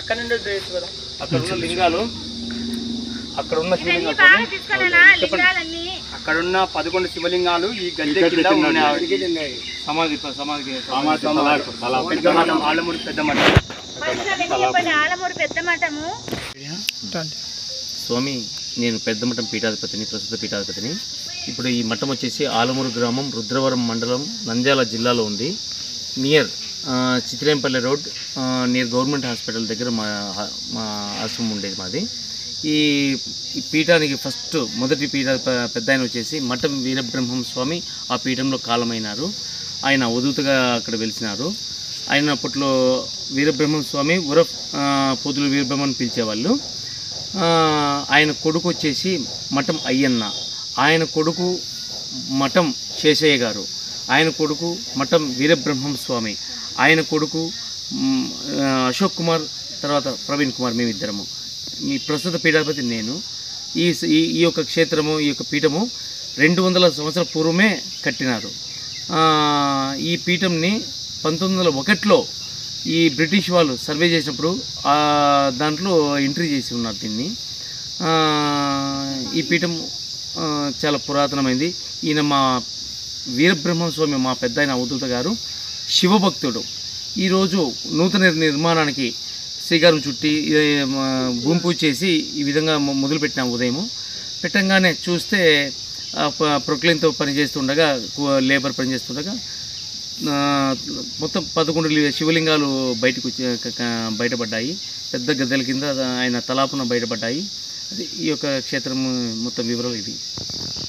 అక్కడ నుండి డ్రేస్ కదా అక్కడ ఉన్న లింగాలు అక్కడ ఉన్న ఇవన్నీ శివలింగాలు బాగా చూడండి. తీసుకున్నానా లింగాలన్నీ అక్కడ ఉన్న పదకొండు శివలింగాలు ఈ గద్దె కింద ఉన్నాయి సమాధి సమాధి పెద్ద మఠం ఆలమూరు పెద్ద మఠం ఫస్ట్ అవన్నీ చెప్పండి ఆలమూరు పెద్ద మఠము స్వామి నేను పెద్దమఠం పీఠాధిపతిని ప్రస్తుత పీఠాధిపతిని ఇప్పుడు ఈ మఠం వచ్చేసి ఆలమూరు గ్రామం రుద్రవరం మండలం నంద్యాల జిల్లాలో ఉంది near ah, Chitrempalli road ah, near government hospital దగ్గర మా మా ఆశ్రమం ఉండేది మాది ఈ ఈ పీఠానికి ఫస్ట్ మొదటి పీఠ ప- పెద్ద ఆయన వచ్చేసి మఠం వీరబ్రహ్మం స్వామి ఆ పీఠంలో కాలమైనారు ఆయన ఉదుతుగా అక్కడ వెలిసినారు ఆయన అప్పట్లో వీరబ్రహ్మం స్వామి ఉరఫ్ ఆ, పొదులు వీరబ్రహ్మం అని పిలిచేవాళ్ళు ఆ, ఆయన కొడుకు వచ్చేసి మఠం అయ్యన్న ఆయన కొడుకు మఠం శేషయ్య గారు ఆయన కొడుకు మఠం వీరబ్రహ్మం స్వామి ఆయన కొడుకు మ్, ఆ, అశోక్ కుమార్ తర్వాత ప్రవీణ్ కుమార్ మేమిద్దరము ఈ ప్రస్తుత పీఠాధిపతి నేను ఈ స- ఈ ఈ యొక్క క్షేత్రము ఈ యొక్క పీఠము రెండు వందల సంవత్సరాల పూర్వమే కట్టినారు ఆ, ఈ పీఠంని పంతొమ్మిది వందల ఒకటిలో ఈ బ్రిటిష్ వాళ్ళు సర్వే చేసినప్పుడు ఆ దాంట్లో ఎంట్రీ చేసి ఉన్నారు దీన్ని ఆ, ఈ పీఠం ఆ, చాలా పురాతనమైంది ఈయన మా వీరబ్రహ్మ స్వామి మా పెద్ద ఆయన అవధూత గారు శివభక్తుడు ఈరోజు నూతన నిర్మాణానికి శ్రీకారం చుట్టి ఏ, మా భూమి పూజ చేసి ఈ విధంగా మొ- మొదలుపెట్టినాం ఉదయం పెట్టంగానే చూస్తే ఆ, ప- ప్రొక్లైన్తో పనిచేస్తుండగా కు- లేబర్ పనిచేస్తుండగా ఆ, మొత్తం పదకొండు లి- శివలింగాలు బయటకు వచ్చి క- క- బయటపడ్డాయి పెద్ద గద్దెల కింద ఆయన తలాపున బయటపడ్డాయి అది ఈ యొక్క క్షేత్రం మొత్తం వివరాలు ఇది